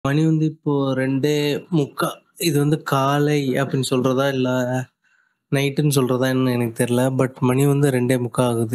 மணி வந்து இப்போ 2:45 இது வந்து காலை அப்படின்னு சொல்றதா? இல்ல நைட்டுன்னு சொல்றதான்னு எனக்கு தெரியல. பட் மணி வந்து 2:45 ஆகுது.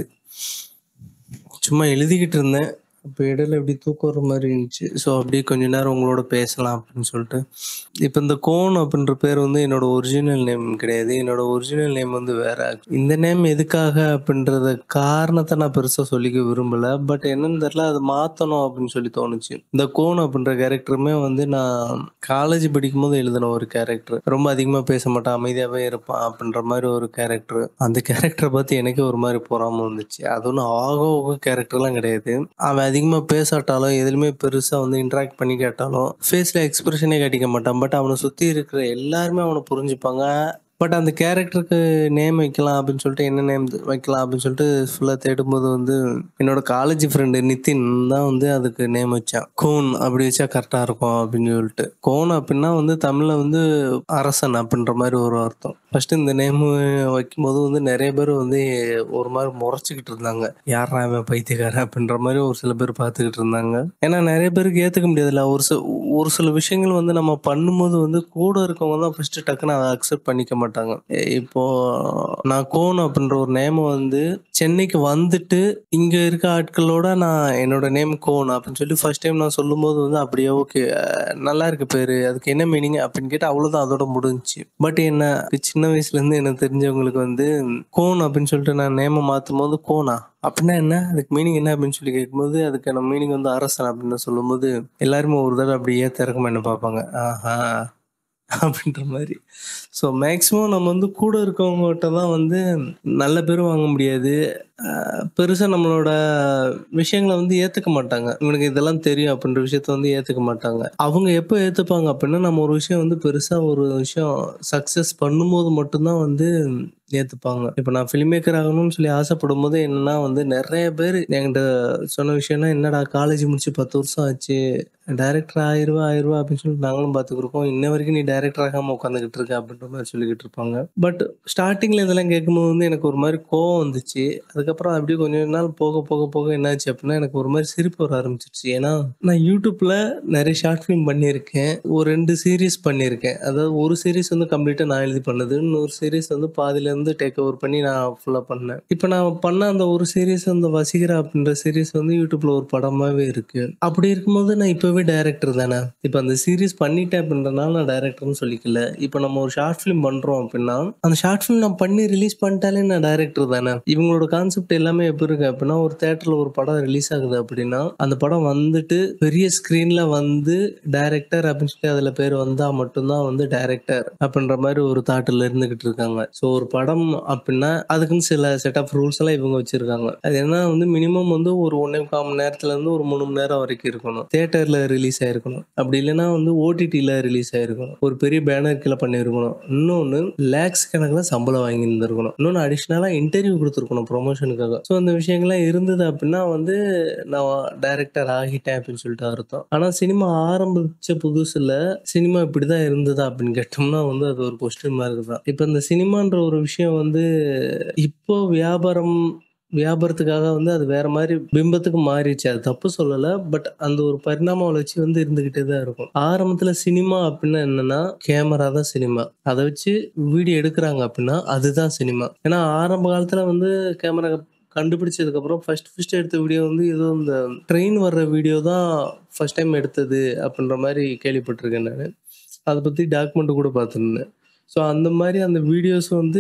சும்மா எழுதிக்கிட்டு இருந்தேன். அப்ப இடையில அப்படியே தூக்கம் வர மாரி இருந்துச்சு. ஸோ அப்படியே கொஞ்ச நேரம் உங்களோட பேசலாம் அப்படின்னு சொல்லிட்டு. இப்ப இந்த கோன் அப்படின்ற பேர் வந்து என்னோட ஒரிஜினல் நேம் கிடையாது. என்னோட ஒரிஜினல் நேம் வந்து வேற. இந்த நேம் எதுக்காக அப்படின்றத காரணத்த நான் பெருசா சொல்லிக்க விரும்பல. பட் என்னன்னு தெரியல. அத மாத்தணும் அப்படின்னு சொல்லி தோணுச்சு. இந்த கோன் அப்படின்ற கேரக்டருமே வந்து நான் காலேஜ் படிக்கும்போது எழுதின ஒரு கேரக்டர். ரொம்ப அதிகமா பேச மாட்டான். அமைதியாவே இருப்பான் அப்படின்ற மாரி ஒரு கேரக்டர். அந்த கேரக்டர பார்த்து எனக்கே ஒரு மாரி பொறாம வந்துச்சு. அது ஒண்ணும் ஆகா ஊகா கேரக்டர்லாம் கிடையாது. அவன் அதிகமா பேசாட்டாலும், எதுலயுமே பெருசா வந்து இன்டராக்ட் பண்ணி கேட்டாலும், ஃபேஸ்ல எக்ஸ்பிரஷனே காட்டிக்க மாட்டான். பட் அவன சுத்தி இருக்கிற எல்லாருமே அவன புரிஞ்சுப்பாங்க. பட் அந்த கேரக்டருக்கு நேம் வைக்கலாம் அப்படின்னு சொல்லிட்டு, என்ன நேம் வைக்கலாம் அப்படின்னு சொல்லிட்டு ஃபுல்லா தேடும்போது வந்து, என்னோட காலேஜ் ஃப்ரெண்ட் நிதின் தான் வந்து அதுக்கு நேம் வச்சான். கோன் அப்படி வச்சா கரெக்ட்டா இருக்கும் அப்படின்னு சொல்லிட்டு. கோன் அப்படின்னா வந்து தமிழ்ல வந்து அரசன் அப்படின்ற மாரி ஒரு அர்த்தம். ஃபர்ஸ்ட்டு இந்த நேம் வைக்கும்போது வந்து நெறைய பேர் வந்து ஒரு மாரி மொறச்சுக்கிட்டு இருந்தாங்க. யார்றா இவன் பைத்தியக்காரன் அப்படின்ற மாரி ஒரு சில பேர் பார்த்துக்கிட்டு இருந்தாங்க. ஏன்னா நெறைய பேருக்கு ஏத்துக்க முடியாதுல்ல. ஒரு சில ஒரு சில விஷயங்கள் வந்து நம்ம பண்ணும்போது வந்து கூட இருக்கவங்க தான் ஃபர்ஸ்ட்டு டக்குனு அத அக்செப்ட் பண்ணிக்க மாட்டாங்க. இப்போ நான் கோன் அப்படின்ற ஒரு நேம வந்து சென்னைக்கு வந்துட்டு, இங்க இருக்க ஆட்களோட நான் என்னோட நேம் கோன் அப்படின்னு சொல்லி ஃபர்ஸ்ட் டைம் நான் சொல்லும்போது வந்து அப்படியே ஓகே நல்லா இருக்கு பேரு. அதுக்கு என்ன மீனிங் அப்படின்னு கேட்டா அவ்வளோதான் அதோட முடிஞ்சுச்சு. பட் என்ன சின்ன வயசுலேருந்து எனக்கு தெரிஞ்சவங்களுக்கு வந்து கோன் அப்படின்னு சொல்லிட்டு நான் நேம மாத்தும்போது கோனா? அப்படின்னா என்ன? அதுக்கு மீனிங் என்ன அப்படின்னு சொல்லி கேட்கும்போது, அதுக்கான மீனிங் வந்து அரசன் அப்படின்னு சொல்லும்போது, எல்லாருமே ஒரு தடவ அப்படி ஏத்த இறக்கமா என்ன பார்ப்பாங்க. ஆஹா! அப்படின்ற மாரி. ஸோ மேக்ஸிமம் நம்ம வந்து கூட இருக்கவங்ககிட்ட தான் வந்து நல்ல பேரும் வாங்க முடியாது. அ பெருசா நம்மளோட விஷயங்கள வந்து ஏத்துக்க மாட்டாங்க. இவனுக்கு இதெல்லாம் தெரியும் அப்படின்ற விஷயத்த வந்து ஏத்துக்க மாட்டாங்க. அவங்க எப்ப ஏத்துப்பாங்க அப்படின்னா, நம்ம ஒரு விஷயம் வந்து பெருசா ஒரு விஷயம் சக்சஸ் பண்ணும்போது மட்டும் தான் வந்து ஏத்துப்பாங்க. இப்ப நான் ஃபில்ம் மேக்கர் ஆகணும்னு சொல்லி ஆசைப்படும்போது என்னன்னா வந்து நெறைய பேரு என்கிட்ட சொன்ன விஷயம்னா, "என்னடா காலேஜ் முடிச்சு 10 வருஷம் ஆச்சு. டைரக்டர் ஆயிருவ ஆயிருவ அப்படின்னு சொல்லிட்டு நாங்களும் பார்த்துக்கிருக்கோம். இன்ன வரைக்கும் நீ டைரக்டர் ஆகாம உட்காந்துக்கிட்டு இருக்க" அப்படின்ற மாரி சொல்லிக்கிட்டு இருப்பாங்க. பட் ஸ்டார்ட்டிங்ல இதெல்லாம் கேட்கும்போது வந்து எனக்கு ஒரு மாரி கோவம் வந்துச்சு. அதுக்கப்புறம் அப்படியே கொஞ்ச நாள் போக போக போக என்னாச்சு அப்படின்னா, எனக்கு ஒரு மாரி சிரிப்பு வர ஆரம்பிச்சுருச்சு. ஏன்னா, நான் YouTubeல நெறைய ஷார்ட் ஃபிலிம் பண்ணியிருக்கேன். ஒரு 2 சீரிஸ் பண்ணியிருக்கேன். அதாவது ஒரு சீரிஸ் வந்து கம்ப்ளீட்டா நான் எழுதி பண்ணது. இன்னொரு சீரிஸ் வந்து பாதியிலேருந்து டேக் ஓவர் பண்ணி நான் ஃபுல்லா பண்ணேன். இப்ப நான் பண்ண அந்த ஒரு சீரிஸ் அந்த வசீகரா அப்படின்ற சீரிஸ் வந்து YouTubeல ஒரு படமாவே இருக்கு. அப்படி இருக்கும்போது நான் இப்பவே டைரக்டர் தானே. இப்ப அந்த சீரிஸ் பண்ணிட்டேன் அப்படின்றனால நான் டைரக்டர்ன்னு சொல்லிக்கல. இப்ப நம்ம ஒரு ஷார்ட் ஃபிலிம் பண்றோம் அப்படின்னா, அந்த ஷார்ட் ஃபிலிம் நான் பண்ணி ரிலீஸ் பண்ணிட்டாலே நான் டைரக்டர் தானே. இவங்களோட கான்செப்ட் எல்லாமே எப்படி இருக்கு அப்படின்னா, ஒரு தியேட்டர்ல ஒரு படம் ரிலீஸ் ஆகுது அப்படின்னா, அந்த படம் வந்துட்டு பெரிய ஸ்க்ரீன்ல வந்து டைரக்டர் அப்படின்னு சொல்லி அதுல பேர் வந்தா மட்டும் தான் வந்து டைரக்டர் அப்படின்ற மாரி ஒரு தாட்ல இருந்துகிட்டு இருக்காங்க. ஸோ ஒரு படம் அப்படின்னா, அதுக்குன்னு சில செட் ஆஃப் ரூல்ஸ் எல்லாம் இவங்க வச்சிருக்காங்க. அது என்னன்னா வந்து மினிமம் வந்து ஒரு 1 1/4 மணி நேரத்துலேருந்து ஒரு 3 மணி நேரம் வரைக்கும் இருக்கணும். தியேட்டர்ல ரிலீஸ் ஆயிருக்கணும். அப்படி இல்லன்னா வந்து ஓடிடில ரிலீஸ் ஆயிருக்கணும். ஒரு பெரிய பேனர் கீழ பண்ணியிருக்கணும். இன்னொன்னு லேக்ஸ் கணக்குல சம்பளம் வாங்கியிருந்திருக்கணும். இன்னொன்னு அடிஷனலா இன்டர்வியூ குடுத்துருக்கணும் ப்ரமோஷனுக்காக. ஸோ அந்த விஷயங்கள்லாம் இருந்தது அப்படின்னா வந்து, நான் டைரக்டர் ஆகிட்டேன் அப்படின்னு சொல்லிட்டு அர்த்தம். ஆனா சினிமா ஆரம்பிச்ச புதுசுல சினிமா இப்படிதான் இருந்ததா அப்படின்னு கேட்டோம்னா வந்து அது ஒரு கொஸ்டின் மார்க் தான். இப்ப இந்த சினிமான்ற ஒரு விஷயம் வந்து இப்போ வியாபாரம் வியாபாரத்துக்காக வந்து அது வேற மாரி பிம்பத்துக்கு மாறிருச்சு. அது தப்பு சொல்லல. பட் அந்த ஒரு பரிணாம வளர்ச்சி வந்து இருந்துகிட்டே தான் இருக்கும். ஆரம்பத்துல சினிமா அப்படின்னா என்னன்னா, கேமரா தான் சினிமா. அத வச்சு வீடியோ எடுக்குறாங்க அப்படின்னா, அதுதான் சினிமா. ஏன்னா ஆரம்ப காலத்துல வந்து கேமரா கண்டுபிடிச்சதுக்கப்புறம் ஃபர்ஸ்ட் ஃபர்ஸ்ட் எடுத்த வீடியோ வந்து ஏதோ இந்த ட்ரெயின் வர்ற வீடியோ தான் ஃபர்ஸ்ட் டைம் எடுத்தது அப்படின்ற மாரி கேள்விப்பட்டுருக்கேன் நானு. அத பத்தி டாக்குமெண்ட் கூட பார்த்துருந்தேன். ஸோ அந்த மாரி அந்த வீடியோஸ் வந்து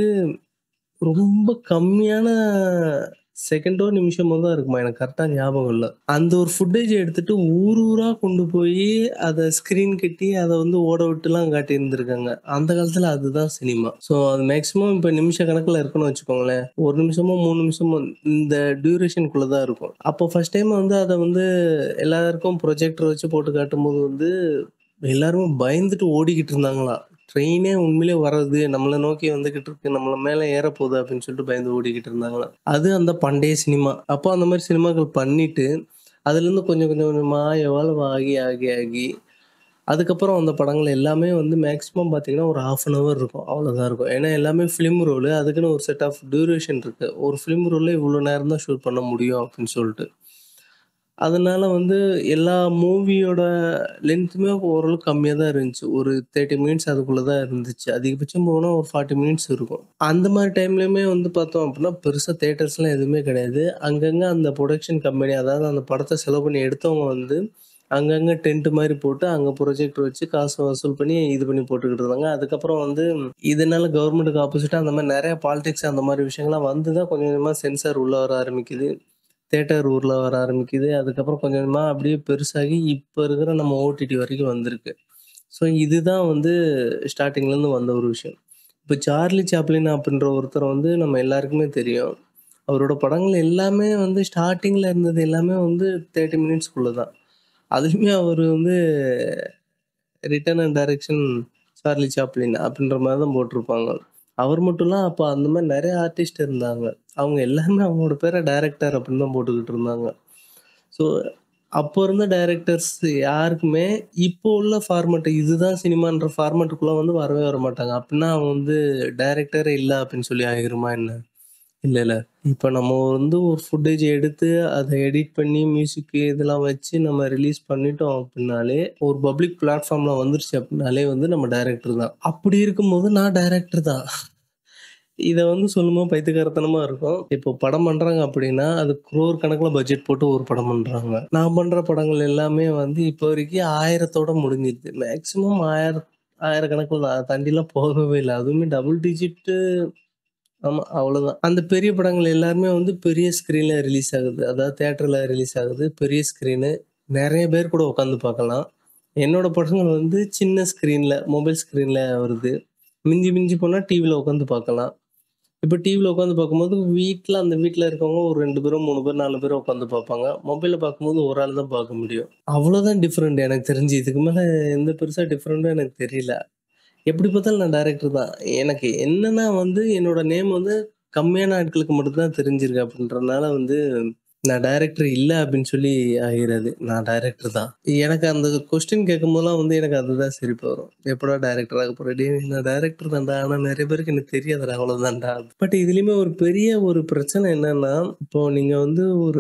ரொம்ப கம்மியான செகண்டோ, நிமிஷமோ தான் இருக்குமா. எனக்கு கரெக்ட்டா ஞாபகம் இல்ல. அந்த ஒரு ஃபுட்டேஜ எடுத்துட்டு ஊர் ஊரா கொண்டு போயி அத ஸ்க்ரீன் கட்டி அத வந்து ஓட விட்டுலாம் காட்டியிருந்திருக்காங்க. அந்த காலத்துல அதுதான் சினிமா. ஸோ அது மேக்ஸிமம் இப்ப நிமிஷ கணக்குல இருக்குன்னு வச்சுக்கோங்களேன். 1 நிமிஷமோ, 3 நிமிஷமோ இந்த டியூரேஷன்க்குள்ள தான் இருக்கும். அப்போ ஃபர்ஸ்ட் டைம் வந்து அத வந்து எல்லாருக்கும் ப்ரொஜெக்டர் வச்சு போட்டு காட்டும்போது வந்து, எல்லாருமே பயந்துட்டு ஓடிக்கிட்டு இருந்தாங்களாம். ட்ரெயினே உண்மையிலேயே வர்றது, நம்மள நோக்கி வந்துகிட்டு இருக்கு. நம்மள மேல ஏறப்போகுது அப்படின்னு சொல்லிட்டு பயந்து ஓடிக்கிட்டு இருந்தாங்களாம். அது அந்த பண்டைய சினிமா. அப்போ அந்த மாரி சினிமாக்கள் பண்ணிட்டு, அதுலேருந்து கொஞ்சம் கொஞ்சம் கொஞ்சமா எவால்வ் ஆகி ஆகி ஆகி, அதுக்கப்புறம் வந்த படங்கள் எல்லாமே வந்து மேக்ஸிமம் பார்த்தீங்கன்னா, ஒரு 1/2 அன் ஹவர் இருக்கும். அவ்வளோதான் இருக்கும். ஏன்னா எல்லாமே ஃபிலிம் ரோலு. அதுக்குன்னு ஒரு செட் ஆஃப் டியூரேஷன் இருக்கு. ஒரு ஃபிலிம் ரோல்ல இவ்வளோ நேரம் தான் ஷூட் பண்ண முடியும் அப்படின்னு சொல்லிட்டு. அதனால வந்து எல்லா மூவியோட லென்த்துமே ஓரளவுக்கு கம்மியா தான் இருந்துச்சு. ஒரு 30 மினிட்ஸ் அதுக்குள்ள தான் இருந்துச்சு. அதிகபட்சம் போனா ஒரு 40 மினிட்ஸ் இருக்கும். அந்த மாரி டைம்லயுமே வந்து பார்த்தோம் அப்டின்னா, பெருசா தியேட்டர்ஸ்லாம் எதுவுமே கிடையாது. அங்கங்க அந்த புரொடக்ஷன் கம்பெனி அதாவது அந்த படத்த செலவு பண்ணி எடுத்தவங்க வந்து, அங்கங்க டென்ட் மாரி போட்டு, அங்க ப்ரொஜெக்டர் வச்சு காசு வசூல் பண்ணி இது பண்ணி போட்டுக்கிட்டு இருந்தாங்க. அதுக்கப்புறம் வந்து இதனால கவர்மெண்ட்டுக்கு ஆப்போசிட்டா அந்த மாரி நெறைய பாலிடிக்ஸ் அந்த மாரி விஷயங்கள்லாம் வந்து தான் கொஞ்சம் கொஞ்சமா சென்சார் உள்ள வர ஆரம்பிக்குது. தியேட்டர் உள்ள வர ஆரம்பிக்குது. அதுக்கப்புறம் கொஞ்சம் கொஞ்சமா அப்படியே பெருசாகி இப்ப இருக்கிற நம்ம ஓடிடி வரைக்கும் வந்திருக்கு. ஸோ இதுதான் வந்து ஸ்டார்ட்டிங்லேருந்து வந்த ஒரு விஷயம். இப்ப சார்லி சாப்ளின் அப்படின்ற ஒருத்தர் வந்து நம்ம எல்லாருக்குமே தெரியும். அவரோட படங்கள் எல்லாமே வந்து ஸ்டார்ட்டிங்ல இருந்தது எல்லாமே வந்து 30 மினிட்ஸ்க்குள்ள தான். அதுலயுமே அவரு வந்து written and direction Charlie Chaplin அப்படின்ற மாரி தான் போட்டிருப்பாங்க. அவர் மட்டும் இல்ல, அப்ப அந்த மாரி நெறைய ஆர்டிஸ்ட் இருந்தாங்க. அவங்க எல்லாருமே அவங்களோட பேர டைரக்டர் அப்படின்னு தான் போட்டுக்கிட்டு இருந்தாங்க. ஸோ அப்போ இருந்த டைரக்டர்ஸ் யாருக்குமே இப்போ உள்ள ஃபார்மேட் இதுதான் சினிமான்ற ஃபார்மேட்டுக்குள்ள வந்து வரவே வரமாட்டாங்க. அப்படின்னா அவன் வந்து டைரக்டரே இல்ல அப்படின்னு சொல்லி ஆயிருமா என்ன? இல்லல்ல. இப்ப நம்ம வந்து ஒரு ஃபுட்டேஜ் எடுத்து, அத எடிட் பண்ணி மியூசிக் இதெல்லாம் வச்சு நம்ம ரிலீஸ் பண்ணிட்டோம் அப்படின்னாலே, ஒரு பப்ளிக் பிளாட்ஃபார்ம்ல வந்துருச்சு அப்படின்னாலே வந்து நம்ம டைரக்டர் தான். அப்படி இருக்கும்போது நான் டைரக்டர் தான். இத வந்து சொல்லும்போது பைத்தியக்காரத்தனமா இருக்கும். இப்போ படம் பண்றாங்க அப்படின்னா, அது குரோர் கணக்குல பட்ஜெட் போட்டு ஒரு படம் பண்றாங்க. நான் பண்ற படங்கள் எல்லாமே வந்து இப்போ வரைக்கும் 1000த்தோட முடிஞ்சிருது. மேக்ஸிமம் 1000 1000கணக்குல தான். அத தாண்டிலாம் போகவே இல்ல. அதுவுமே டபுள் டிஜிட் ஆமா அவ்வளோதான். அந்த பெரிய படங்கள் எல்லாருமே வந்து பெரிய ஸ்க்ரீன்ல ரிலீஸ் ஆகுது. அதாவது தியேட்டர்ல ரிலீஸ் ஆகுது. பெரிய ஸ்க்ரீனு. நெறைய பேர் கூட உட்காந்து பார்க்கலாம். என்னோட படங்கள் வந்து சின்ன ஸ்க்ரீன்ல, மொபைல் ஸ்க்ரீன்ல வருது. மிஞ்சி மிஞ்சி போனா டிவில உட்காந்து பார்க்கலாம். இப்ப டிவில உட்காந்து பார்க்கும்போது, வீட்ல அந்த வீட்ல இருக்கவங்க ஒரு 2 பேரோ, 3 பேர், 4 பேரோ உட்காந்து பார்ப்பாங்க. மொபைல்ல பார்க்கும்போது ஒரு ஆள் தான் பார்க்க முடியும். அவ்வளோதான் டிஃபரெண்ட் எனக்கு தெரிஞ்சு. இதுக்கு மேல எந்த பெருசா டிஃபரெண்ட்டும் எனக்கு தெரியல. எப்படி பார்த்தாலும் நான் டைரக்டர் தான். எனக்கு என்னன்னா வந்து என்னோட நேம் வந்து கம்மியான ஆட்களுக்கு மட்டும் தான் தெரிஞ்சிருக்கு அப்படின்றனால வந்து, நான் டைரக்டர் இல்ல அப்படின்னு சொல்லி ஆகிறது. நான் டைரக்டர் தான். எனக்கு அந்த கொஸ்டின் கேட்கும்போதெல்லாம் வந்து எனக்கு அதுதான் சிரிப்பு வரும். எப்படா டைரக்டர் ஆக போற? டேய் நான் டைரக்டர் தான்டா. ஆனா நெறைய பேருக்கு எனக்கு தெரியாதுடா அவ்வளோதான்டா. பட் இதுலயுமே ஒரு பெரிய ஒரு பிரச்சனை என்னன்னா, இப்போ நீங்க வந்து ஒரு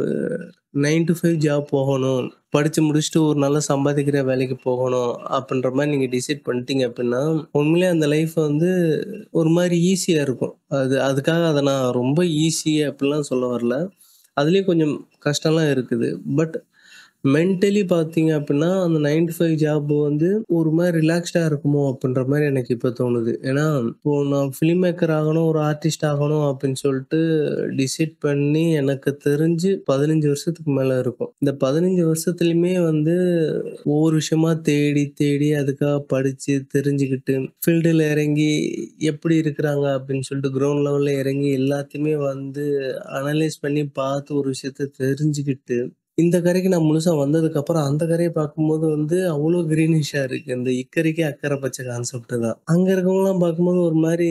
9 டூ 5 ஜாப் போகணும். படிச்சு முடிச்சுட்டு ஒரு நல்லா சம்பாதிக்கிற வேலைக்கு போகணும். அப்படின்ற மாரி நீங்க டிசைட் பண்ணிட்டீங்க அப்படின்னா, உண்மையிலேயே அந்த லைஃப் வந்து ஒரு மாரி ஈஸியா இருக்கும். அது அதுக்காக அத நான் ரொம்ப ஈஸி அப்படிலாம் சொல்ல வரல. அதுலயும் கொஞ்சம் கஷ்டம்லாம் இருக்குது. பட் மென்டலி பார்த்தீங்க அப்படின்னா, அந்த 9 டூ 5 ஜாப் வந்து ஒரு மாரி ரிலாக்ஸ்டா இருக்குமோ அப்படின்ற மாரி எனக்கு இப்ப தோணுது. ஏன்னா, இப்போ நான் ஃபில்ம் மேக்கர் ஆகணும், ஒரு ஆர்டிஸ்ட் ஆகணும் அப்படின்னு சொல்லிட்டு டிசைட் பண்ணி எனக்கு தெரிஞ்சு 15 வருஷத்துக்கு மேல இருக்கும். இந்த 15 வருஷத்துலயுமே வந்து ஒவ்வொரு விஷயமா தேடி, தேடி அதுக்காக படிச்சு, தெரிஞ்சுக்கிட்டு, ஃபீல்டுல இறங்கி எப்படி இருக்கிறாங்க அப்படின்னு சொல்லிட்டு கிரவுண்ட் லெவல்ல இறங்கி எல்லாத்தையுமே வந்து அனலைஸ் பண்ணி பார்த்து ஒரு விஷயத்த தெரிஞ்சுக்கிட்டு, இந்த கரைக்கு நான் முழுசா வந்ததுக்கப்புறம் அந்த கரைய பார்க்கும்போது வந்து அவ்வளோ கிரீனிஷா இருக்கு. இந்த இக்கரைக்கு அக்கரை பச்சை கான்செப்ட் தான். அங்க இருக்கவங்கலாம் பார்க்கும்போது ஒரு மாரி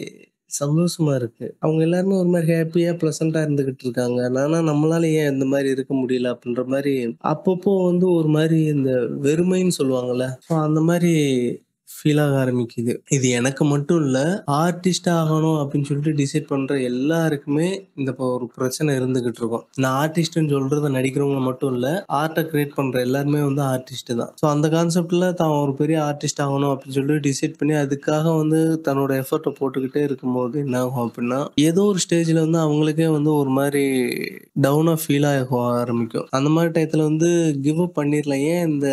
சந்தோஷமா இருக்கு. அவங்க எல்லாருமே ஒரு மாரி ஹேப்பியா, ப்ளசன்ட்டா இருந்துகிட்டு இருக்காங்க. ஆனா நம்மளால ஏன் இந்த மாரி இருக்க முடியல அப்படின்ற மாரி அப்பப்போ வந்து ஒரு மாரி இந்த வெறுமைன்னு சொல்லுவாங்கல்ல, ஸோ அந்த மாரி ஃபீல் ஆக ஆரம்பிக்குது. இது எனக்கு மட்டும் இல்ல, ஆர்டிஸ்ட் ஆகணும் அப்படின்னு சொல்லிட்டு டிசைட் பண்ற எல்லாருக்குமே இந்த இப்போ ஒரு பிரச்சனை இருந்துகிட்டு இருக்கும். நான் ஆர்டிஸ்ட்ன்னு சொல்றது நடிக்கிறவங்க மட்டும் இல்ல, ஆர்ட்ட கிரியேட் பண்ற எல்லாருமே வந்து ஆர்டிஸ்ட் தான். ஸோ அந்த கான்செப்ட்ல தான் ஒரு பெரிய ஆர்டிஸ்ட் ஆகணும் அப்படின்னு சொல்லிட்டு டிசைட் பண்ணி அதுக்காக வந்து தன்னோட எஃபோர்ட்ட போட்டுக்கிட்டே இருக்கும்போது என்ன ஆகும் அப்படின்னா, ஏதோ ஒரு ஸ்டேஜ்ல வந்து அவங்களுக்கே வந்து ஒரு மாரி டவுனா ஃபீல் ஆக ஆரம்பிக்கும். அந்த மாரி டயத்துல வந்து கிவ் அப் பண்ணிரலாம். ஏன் இந்த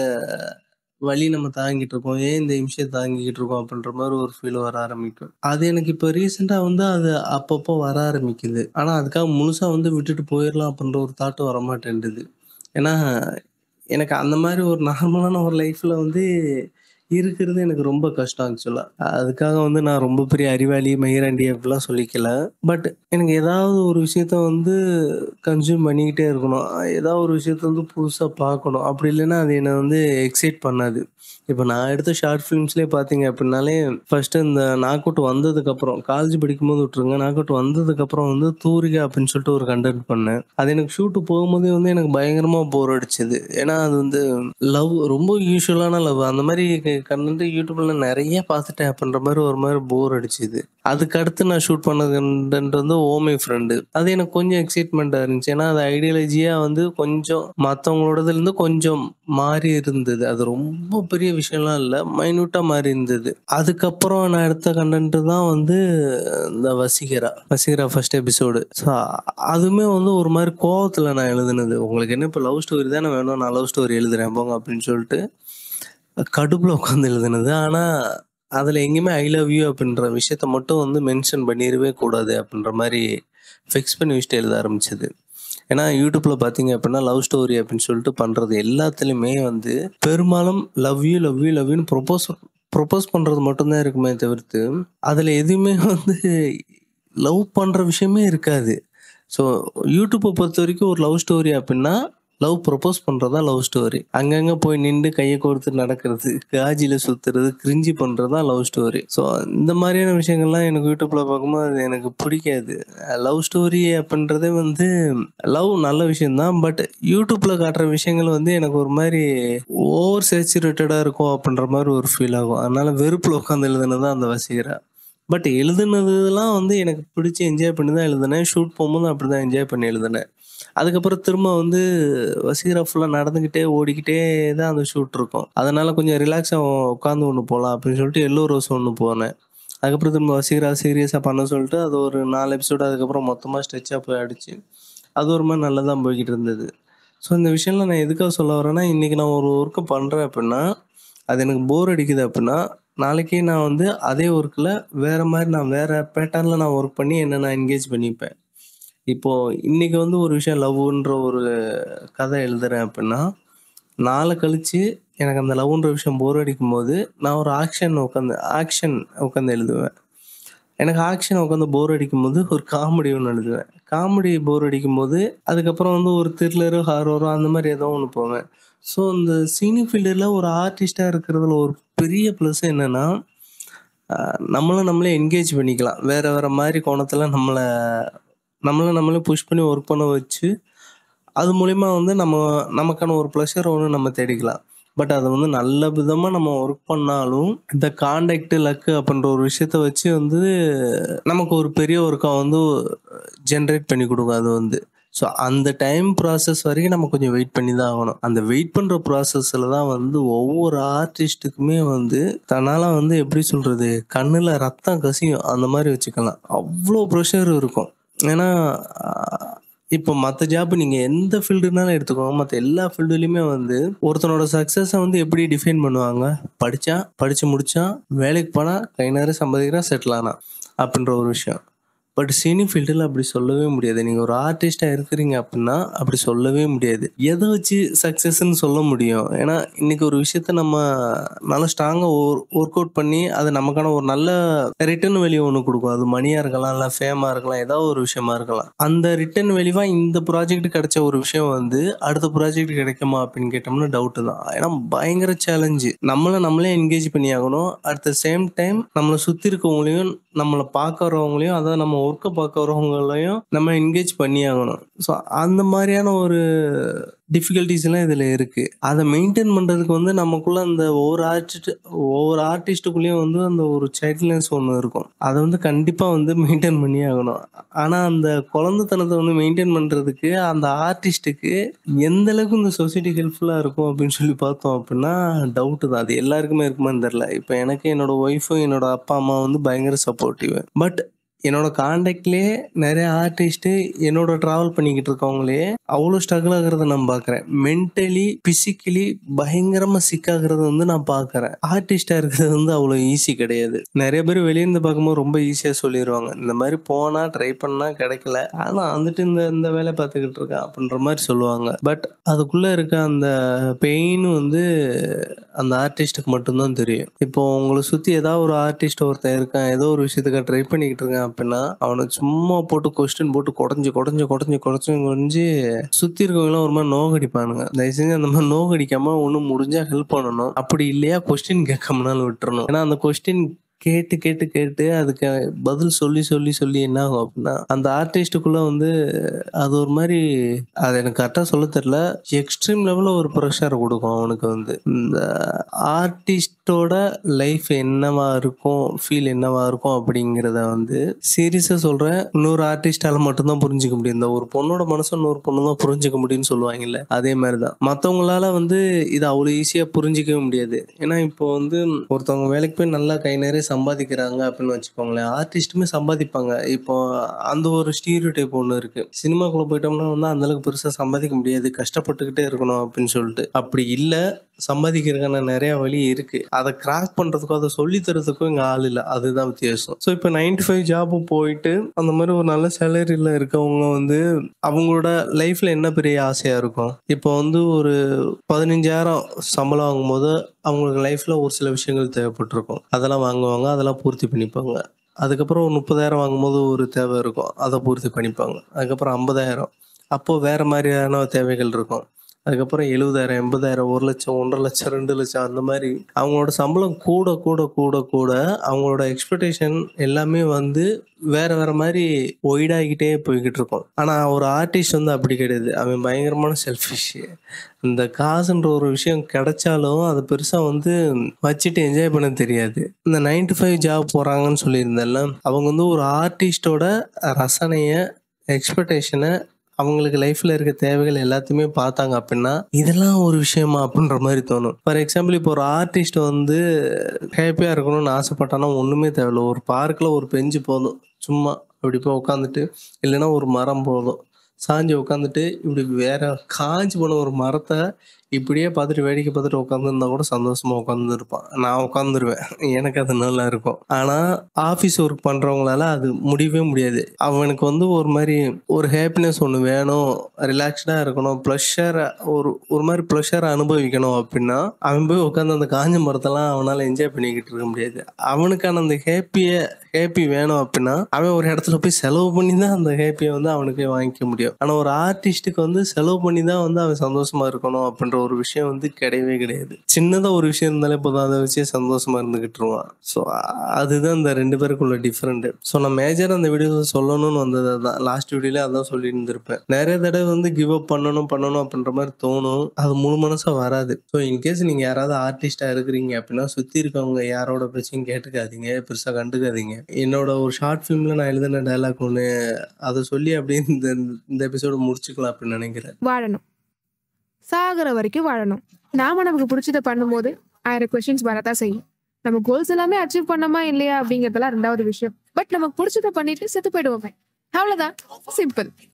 வலி நம்ம தாங்கிட்டு இருக்கோம்? ஏன் இந்த இம்சைய தாங்கிக்கிட்டு இருக்கோம்? அப்படின்ற மாரி ஒரு ஃபீல் வர ஆரம்பிக்கும். அது எனக்கு இப்ப ரீசென்ட்டா வந்து அது அப்பப்போ வர ஆரம்பிக்குது. ஆனா அதுக்காக முழுசா வந்து விட்டுட்டு போயிரலாம் அப்படின்ற ஒரு தாட்டும் வரமாட்டேன்டுது. ஏன்னா, எனக்கு அந்த மாரி ஒரு நார்மலான ஒரு லைஃப்ல வந்து இருக்கிறது எனக்கு ரொம்ப கஷ்டம் ஆக்சுவலா. அதுக்காக வந்து நான் ரொம்ப பெரிய அறிவாளி, மயிராண்டி அப்படிலாம் சொல்லிக்கல. பட் எனக்கு ஏதாவது ஒரு விஷயத்த வந்து கன்சியூம் பண்ணிக்கிட்டே இருக்கணும். ஏதாவது ஒரு விஷயத்த வந்து புதுசா பார்க்கணும். அப்படி இல்லைன்னா அது என்ன வந்து எக்ஸைட் பண்ணாது. இப்ப நான் எடுத்த ஷார்ட் ஃபிலிம்ஸ்லயே பார்த்தீங்க அப்படின்னாலே, ஃபர்ஸ்ட்டு இந்த நாக் அவுட் வந்ததுக்கப்புறம் காலேஜ் படிக்கும்போது விட்டுருங்க. நாக் அவுட் வந்ததுக்கப்புறம் வந்து தூரிகா அப்படின்னு சொல்லிட்டு ஒரு கன்டென்ட் பண்ணேன். அது எனக்கு ஷூட் போகும்போதே வந்து எனக்கு பயங்கரமா போர் அடிச்சது. ஏன்னா அது வந்து லவ் ரொம்ப யூசுவலான லவ். அந்த மாரி கண்டென்ட் யூடியூப்ல நெறைய பார்த்துட்டேன் அப்படின்ற மாரி ஒரு மாரி போர் அடிச்சுது. அதுக்கு அடுத்து நான் ஷூட் பண்ண கண்டென்ட் வந்து ஓ மை ஃப்ரெண்டு. அது எனக்கு கொஞ்சம் எக்ஸைட்மென்ட்டா இருந்துச்சு. ஏன்னா, அது ஐடியாலஜியா வந்து கொஞ்சம் மத்தவங்களோடதுலருந்து கொஞ்சம் மாறி இருந்தது. அது ரொம்ப பெரிய விஷயம்லாம் இல்ல. மைன்யூட்டா மாறி இருந்தது. அதுக்கப்புறம் நான் எடுத்த கண்டென்ட் தான் வந்து இந்த Vaseegara. Vaseegara first episode. So அதுவுமே வந்து ஒரு மாரி கோவத்துல நான் எழுதுனது. உங்களுக்கு என்ன இப்ப லவ் ஸ்டோரி தானே வேணும். நான் லவ் ஸ்டோரி எழுதுறேன் போங்க அப்படின்னு சொல்லிட்டு, கடுப்புல உட்காந்து எழுதுனது. ஆனா, அதுல எங்கேயுமே ஐ லவ் யூ அப்படின்ற விஷயத்த மட்டும் வந்து மென்ஷன் பண்ணிறவே கூடாது அப்படின்ற மாரி ஃபிக்ஸ் பண்ணி வச்சுட்டு எழுத ஆரம்பிச்சது. ஏன்னா, யூடியூப்ல பார்த்தீங்க அப்படின்னா, லவ் ஸ்டோரி அப்படின்னு சொல்லிட்டு பண்றது எல்லாத்துலயுமே வந்து பெரும்பாலும் love you, love you, love யூன்னு ப்ரொபோஸ் ப்ரொபோஸ் பண்றது மட்டும் தான் இருக்குமே தவிர்த்து, அதுல எதுவுமே வந்து லவ் பண்ற விஷயமே இருக்காது. ஸோ யூடியூப்ப பொறுத்தவரைக்கும் ஒரு லவ் ஸ்டோரி அப்படின்னா, லவ் ப்ரொபோஸ் பண்றது தான் லவ் ஸ்டோரி. அங்கங்க போய் நின்டு கைய கோர்த்து நடக்கிறது, காஜில சுத்துறது, கிரிஞ்சு பண்றது தான் லவ் ஸ்டோரி. ஸோ இந்த மாரியான விஷயங்கள்லாம் எனக்கு யூடியூப்ல பார்க்கும்போது அது எனக்கு பிடிக்காது. லவ் ஸ்டோரி அப்படின்றதே வந்து லவ் நல்ல விஷயம் தான். பட் யூடியூப்ல காட்டுற விஷயங்கள் வந்து எனக்கு ஒரு மாரி ஓவர் சேச்சுரேட்டடா இருக்கும் அப்படின்ற மாரி ஒரு ஃபீல் ஆகும். அதனால வெறுப்புல உட்காந்து எழுதுனது தான் அந்த வசீகரா. பட் எழுதுனதுலாம் வந்து எனக்கு பிடிச்சு என்ஜாய் பண்ணி தான் எழுதுனேன். ஷூட் போகும்போதும் அப்படிதான் என்ஜாய் பண்ணி எழுதுனேன். அதுக்கப்புறம் திரும்ப வந்து வசீகரா ஃபுல்லா நடந்துகிட்டே, ஓடிக்கிட்டே தான் அந்த ஷூட் இருக்கும். அதனால கொஞ்சம் ரிலாக்ஸா உட்காந்து ஒண்ணு போலாம் அப்படின்னு சொல்லிட்டு எல்லோ ரோஸ் ஒண்ணு போனேன். அதுக்கப்புறம் திரும்ப வசீகரா சீரியஸா பண்ண சொல்லிட்டு, அது ஒரு 4 எபிசோடு அதுக்கப்புறம் மொத்தமா ஸ்ட்ரெச்சா போய் ஆயிடுச்சு. அது ஒரு மாரி நல்லா தான் போய்க்கிட்டு இருந்தது. ஸோ இந்த விஷயம்லாம் நான் எதுக்காக சொல்ல வரேன்னா, இன்னைக்கு நான் ஒரு ஒர்க்க பண்றேன் அப்படின்னா, அது எனக்கு போர் அடிக்குது அப்படின்னா, நாளைக்கு நான் வந்து அதே ஒர்க்ல வேற மாரி நான் வேற பேட்டர்ன்ல நான் ஒர்க் பண்ணி என்ன நான் என்கேஜ் பண்ணிப்பேன். இப்போ இன்னைக்கு வந்து ஒரு விஷயம் லவ்வுன்ற ஒரு கதை எழுதுறேன் அப்படின்னா, நாள கழிச்சு எனக்கு அந்த லவ்வுன்ற விஷயம் போர் அடிக்கும்போது, நான் ஒரு ஆக்ஷன் உட்காந்து ஆக்ஷன் உட்காந்து எழுதுவேன். எனக்கு ஆக்ஷன் உட்காந்து போர் அடிக்கும்போது ஒரு காமெடி ஒண்ணு எழுதுவேன். காமெடி போர் அடிக்கும்போது, அதுக்கப்புறம் வந்து ஒரு த்ரில்லரு, ஹாரரோ அந்த மாரி ஏதோ ஒண்ணு போவேன். ஸோ இந்த சினி ஃபீல்டுல ஒரு ஆர்டிஸ்ட்டா இருக்கிறதுல ஒரு பெரிய ப்ளஸ் என்னன்னா, அ நம்மள நம்மளே என்கேஜ் பண்ணிக்கலாம். வேற வேற மாரி கோணத்துல நம்மள நம்மள நம்மளே புஷ் பண்ணி ஒர்க் பண்ண வச்சு, அது மூலியமா வந்து நம்ம நமக்கான ஒரு ப்ளஷர் ஒண்ணு நம்ம தேடிக்கலாம். பட் அத வந்து நல்ல விதமா நம்ம ஒர்க் பண்ணாலும், இந்த கான்டாக்ட், லக்கு அப்படின்ற ஒரு விஷயத்த வச்சு வந்து நமக்கு ஒரு பெரிய ஒர்க்கா வந்து ஜெனரேட் பண்ணி குடுக்கும் அது வந்து. ஸோ அந்த டைம் ப்ராசஸ் வரைக்கும் நம்ம கொஞ்சம் வெயிட் பண்ணி தான் ஆகணும். அந்த வெயிட் பண்ற ப்ராசஸ்ல தான் வந்து ஒவ்வொரு ஆர்டிஸ்ட்டுக்குமே வந்து தன்னால வந்து எப்படி சொல்றது? கண்ணுல ரத்தம் கசியும். அந்த மாரி வச்சுக்கலாம். அவ்ளோ ப்ரெஷர் இருக்கும். ஏன்னா, இப்போ மத்த ஜாப் நீங்க எந்த ஃபீல்டுனாலும் எடுத்துக்கோங்க. மத்த எல்லா ஃபீல்டுலயுமே வந்து ஒருத்தனோட சக்சஸ வந்து எப்படி டிஃபைன் பண்ணுவாங்க? படிச்சான், படிச்சு முடிச்சான், வேலைக்கு போனான், கை நிறைய சம்பாதிக்கிறான், செட்டில் ஆனான். அப்படின்ற ஒரு விஷயம். பட் சினி ஃபீல்டுல அப்படி சொல்லவே முடியாது. நீங்க ஒரு ஆர்டிஸ்ட்டா இருக்கிறீங்க அப்படின்னா, அப்படி சொல்லவே முடியாது. எத வச்சு சக்சஸ்ன்னு சொல்ல முடியும்? ஏன்னா, இன்னைக்கு ஒரு விஷயத்த நம்ம நல்லா ஸ்ட்ராங்கா ஒர் ஒர்க் அவுட் பண்ணி, அது நமக்கான ஒரு நல்ல ரிட்டர்ன் வேல்யூ ஒண்ணு குடுக்கும். அது மணியா இருக்கலாம், இல்ல ஃபேமா இருக்கலாம், ஏதாவது ஒரு விஷயமா இருக்கலாம். அந்த ரிட்டர்ன் வேல்யூவா இந்த ப்ராஜெக்ட் கிடைச்ச ஒரு விஷயம் வந்து, அடுத்த ப்ராஜெக்ட் கிடைக்குமா அப்படின்னு கேட்டோம்னா டவுட்டு தான். ஏன்னா பயங்கர சேலஞ்சு. நம்மள நம்மளே என்கேஜ் பண்ணி ஆகணும். அட் த சேம் டைம் நம்மள சுத்தி இருக்கவங்களையும், நம்மள பார்க்க வரவங்களையும், அதாவது நம்ம ஒர்க்க பார்க்க வரவங்களையும் நம்ம என்கேஜ் பண்ணி ஆகணும். ஸோ அந்த மாரியான ஒரு டிஃபிகல்டீஸ்லாம் இதுல இருக்கு. அத மெயின்டெயின் பண்றதுக்கு வந்து நமக்குள்ள அந்த ஒவ்வொரு ஆர்டிஸ்ட் ஒவ்வொரு ஆர்டிஸ்ட்டுக்குள்ளேயும் வந்து அந்த ஒரு சைல்ட்னஸ் ஒண்ணு இருக்கும். அத வந்து கண்டிப்பா வந்து மெயின்டெயின் பண்ணியே ஆகணும். ஆனா அந்த குழந்தைத்தனத்த வந்து மெயின்டெயின் பண்றதுக்கு அந்த ஆர்டிஸ்ட்டுக்கு எந்த அளவுக்கு இந்த சொசைட்டி ஹெல்ப்ஃபுல்லா இருக்கும் அப்படின்னு சொல்லி பார்த்தோம் அப்படின்னா, டவுட்டு தான். அது எல்லாருக்குமே இருக்குமான்னு தெரியல. இப்ப எனக்கு என்னோட ஒய்ஃபும், என்னோட அப்பா, அம்மா வந்து பயங்கர சப்போர்ட்டிவ். பட் என்னோட கான்டாக்ட்லயே நெறைய ஆர்டிஸ்ட்டு என்னோட டிராவல் பண்ணிக்கிட்டு இருக்கவங்களே அவ்ளோ ஸ்ட்ரகிள் ஆகுறத நான் பார்க்குறேன். மென்டலி, பிசிக்கலி பயங்கரமா சிக் ஆகுறத வந்து நான் பார்க்குறேன். ஆர்டிஸ்ட்டா இருக்கிறது வந்து அவ்ளோ ஈஸி கிடையாது. நெறைய பேர் வெளிய இருந்து பார்க்கும்போது ரொம்ப ஈஸியா சொல்லிருவாங்க. இந்த மாரி போனா, ட்ரை பண்ணா கிடைக்கல. ஆனா வந்துட்டு இந்த இந்த வேலை பார்த்துக்கிட்டு இருக்கேன் அப்படின்ற மாரி சொல்லுவாங்க. பட் அதுக்குள்ள இருக்க அந்த பெயின் வந்து அந்த ஆர்டிஸ்ட்டுக்கு மட்டும் தான் தெரியும். இப்போ உங்கள சுத்தி ஏதாவது ஒரு ஆர்டிஸ்ட் ஒருத்தன் இருக்கான். ஏதோ ஒரு விஷயத்துக்காக ட்ரை பண்ணிக்கிட்டு இருக்கான் அப்படின்னா, அவன சும்மா போட்டு கொஸ்டின் போட்டு கொடைஞ்சு, கொடைஞ்சு, கொடைஞ்சு, கொடைஞ்சு, கொடைஞ்சு சுத்தி இருக்கவங்கலாம் ஒரு மாரி நோகடிப்பானுங்க. தயவு செஞ்சு அந்த மாரி நோகடிக்காம ஒண்ணு முடிஞ்சா ஹெல்ப் பண்ணணும். அப்படி இல்லையா கொஸ்டின் கேட்காமனாலும் விட்டுறணும். ஏன்னா அந்த கொஸ்டின் கேட்டு, கேட்டு, கேட்டு அதுக்கு பதில் சொல்லி, சொல்லி, சொல்லி என்ன ஆகும் அப்படின்னா, அந்த ஆர்டிஸ்ட்டுக்குள்ள வந்து அது ஒரு மாரி அது எனக்கு கரெக்ட்டா சொல்ல தெரியல. எக்ஸ்ட்ரீம் லெவல்ல ஒரு ப்ரெஷர குடுக்கும் அவனுக்கு வந்து. இந்த ஆர்டிஸ்ட் ஆர்டிஸ்ட்டோட லைஃப் என்னவா இருக்கும் ஃபீல் என்னவா இருக்கும் அப்படிங்கிறத வந்து சீரியஸாக சொல்கிறேன் இன்னொரு ஆர்டிஸ்டால மட்டும்தான் புரிஞ்சுக்க முடியும் இந்த ஒரு பொண்ணோட மனசை இன்னொரு பொண்ணு தான் புரிஞ்சுக்க முடியும்னு சொல்லுவாங்கல்ல அதே மாதிரி தான் மற்றவங்களால வந்து இது அவ்வளோ ஈஸியாக புரிஞ்சிக்கவே முடியாது ஏன்னா இப்போ வந்து ஒருத்தவங்க வேலைக்கு போய் நல்லா கை நிறைய சம்பாதிக்கிறாங்க அப்படின்னு வச்சுக்கோங்களேன் ஆர்டிஸ்ட்டுமே சம்பாதிப்பாங்க இப்போ அந்த ஒரு ஸ்டீரியோ டைப் ஒன்று இருக்கு சினிமாக்குள்ள போயிட்டோம்னா வந்து அந்த அளவுக்கு பெருசாக சம்பாதிக்க முடியாது கஷ்டப்பட்டுக்கிட்டே இருக்கணும் அப்படின்னு சொல்லிட்டு அப்படி இல்லை சம்பாதிக்கிறதுக்கான நிறைய வழி இருக்கு அதை கிராக் பண்றதுக்கும் அதை சொல்லி தரதுக்கும் இங்க ஆள் இல்லை அதுதான் வித்தியாசம் ஸோ இப்போ நைன்டி ஃபைவ் ஜாபும் போயிட்டு அந்த மாதிரி ஒரு நல்ல சேலரியில் இருக்கவங்க வந்து அவங்களோட லைஃப்ல என்ன பெரிய ஆசையா இருக்கும் இப்போ வந்து ஒரு பதினஞ்சாயிரம் சம்பளம் வாங்கும்போது அவங்களுக்கு லைஃப்ல ஒரு சில விஷயங்கள் தேவைப்பட்டிருக்கும் அதெல்லாம் வாங்குவாங்க அதெல்லாம் பூர்த்தி பண்ணிப்பாங்க அதுக்கப்புறம் ஒரு முப்பதாயிரம் வாங்கும்போது ஒரு தேவை இருக்கும் அதை பூர்த்தி பண்ணிப்பாங்க அதுக்கப்புறம் ஐம்பதாயிரம் அப்போ வேற மாதிரியான தேவைகள் இருக்கும் அதுக்கப்புறம் எழுபதாயிரம் எண்பதாயிரம் ஒரு லட்சம் ஒன்றரை லட்சம் ரெண்டு லட்சம் அந்த மாதிரி அவங்களோட சம்பளம் கூட கூட கூட கூட அவங்களோட எக்ஸ்பெக்டேஷன் எல்லாமே வந்து வேற வேற மாதிரி ஒய்டாகிட்டே போய்கிட்டு இருக்கும் ஆனா ஒரு ஆர்டிஸ்ட் வந்து அப்படி கிடையாது அவன் பயங்கரமான செல்ஃபிஷ் இந்த காசுன்ற ஒரு விஷயம் கிடைச்சாலும் அதை பெருசா வந்து வச்சுட்டு என்ஜாய் பண்ண தெரியாது இந்த நைன் to ஃபைவ் ஜாப் போறாங்கன்னு சொல்லியிருந்தேன்ல அவங்க வந்து ஒரு ஆர்டிஸ்டோட ரசனைய எக்ஸ்பெக்டேஷனை அவங்களுக்கு லைஃப்ல இருக்க தேவைகள் எல்லாத்தையுமே பார்த்தாங்க அப்படின்னா இதெல்லாம் ஒரு விஷயமா அப்படின்ற மாதிரி தோணும் ஃபார் எக்ஸாம்பிள் இப்போ ஒரு ஆர்டிஸ்ட் வந்து ஹாப்பியா இருக்கணும்னு ஆசைப்பட்டானா ஒண்ணுமே தேவையில்ல ஒரு பார்க்ல ஒரு பெஞ்சு போதும் சும்மா அப்படி போய் உட்காந்துட்டு இல்லைன்னா ஒரு மரம் போதும் சாஞ்சு உட்காந்துட்டு இப்படி வேற காஞ்சு போன ஒரு மரத்தை இப்படியே பார்த்துட்டு வேடிக்கை பார்த்துட்டு உட்காந்துருந்தா கூட சந்தோஷமா உட்காந்து இருப்பான் நான் உட்காந்துருவேன் எனக்கு அது நல்லா இருக்கும் ஆனா ஆஃபீஸ் ஒர்க் பண்றவங்களால அது முடியவே முடியாது அவனுக்கு வந்து ஒரு மாதிரி ஒரு ஹாப்பினஸ் ஒன்று வேணும் ரிலாக்ஸ்டா இருக்கணும் ப்ளஷரை ஒரு ஒரு மாதிரி ப்ளஷரை அனுபவிக்கணும் அப்படின்னா அவன் போய் உட்காந்து அந்த காஞ்ச மரத்தெல்லாம் அவனால என்ஜாய் பண்ணிக்கிட்டு இருக்க முடியாது அவனுக்கான அந்த ஹேப்பியை ஹேப்பி வேணும் அப்படின்னா அவன் ஒரு இடத்துல போய் செலவு பண்ணி தான் அந்த ஹேப்பியை வந்து அவனுக்கு வாங்கிக்க முடியும் ஆனா ஒரு ஆர்டிஸ்ட்டுக்கு வந்து செலவு பண்ணி தான் வந்து அவன் சந்தோஷமா இருக்கணும் அப்படின்ற ஒரு விஷயம் வந்து கிடையவே கிடையாது சின்னதா ஒரு விஷயம் இருந்தாலே போதும் அதை வச்சே சந்தோஷமா இருந்துகிட்டு இருவான் ஸோ அதுதான் இந்த ரெண்டு பேருக்குள்ள டிஃப்ரெண்ட் ஸோ நான் மேஜர் அந்த வீடியோ சொல்லணும்னு வந்தது அதான் லாஸ்ட் வீடியோல அதான் சொல்லி இருந்திருப்பேன் நிறைய தடவை வந்து கிவ் அப் பண்ணணும் பண்ணணும் அப்படின்ற மாதிரி தோணும் அது முழு மனசா வராது ஸோ இன்கேஸ் நீங்க யாராவது ஆர்டிஸ்டா இருக்கிறீங்க அப்படின்னா சுத்தி இருக்கவங்க யாரோட பேச்சையும் கேட்டுக்காதீங்க பெருசா கண்டுக்காதீங்க என்னோட ஒரு ஷார்ட் ஃபிலிம்ல நான் எழுதின டைலாக் ஒன்று அதை சொல்லி அப்படியே இந்த இந்த எபிசோட முடிச்சுக்கலாம் அப்படின்னு நினைக்கிறேன் வாழணும் சாகிற வரைக்கும் வாழணும் நாம நமக்கு பிடிச்சத பண்ணும்போது ஆயிரம் கொஸ்டின்ஸ் வரதான் செய்யும் நம்ம கோல்ஸ் எல்லாமே அச்சீவ் பண்ணோமா இல்லையா அப்படிங்கறதெல்லாம் ரெண்டாவது விஷயம் பட் நமக்கு பிடிச்சத பண்ணிட்டு செத்து போயிடுவோமே அவ்வளவுதான் சிம்பிள்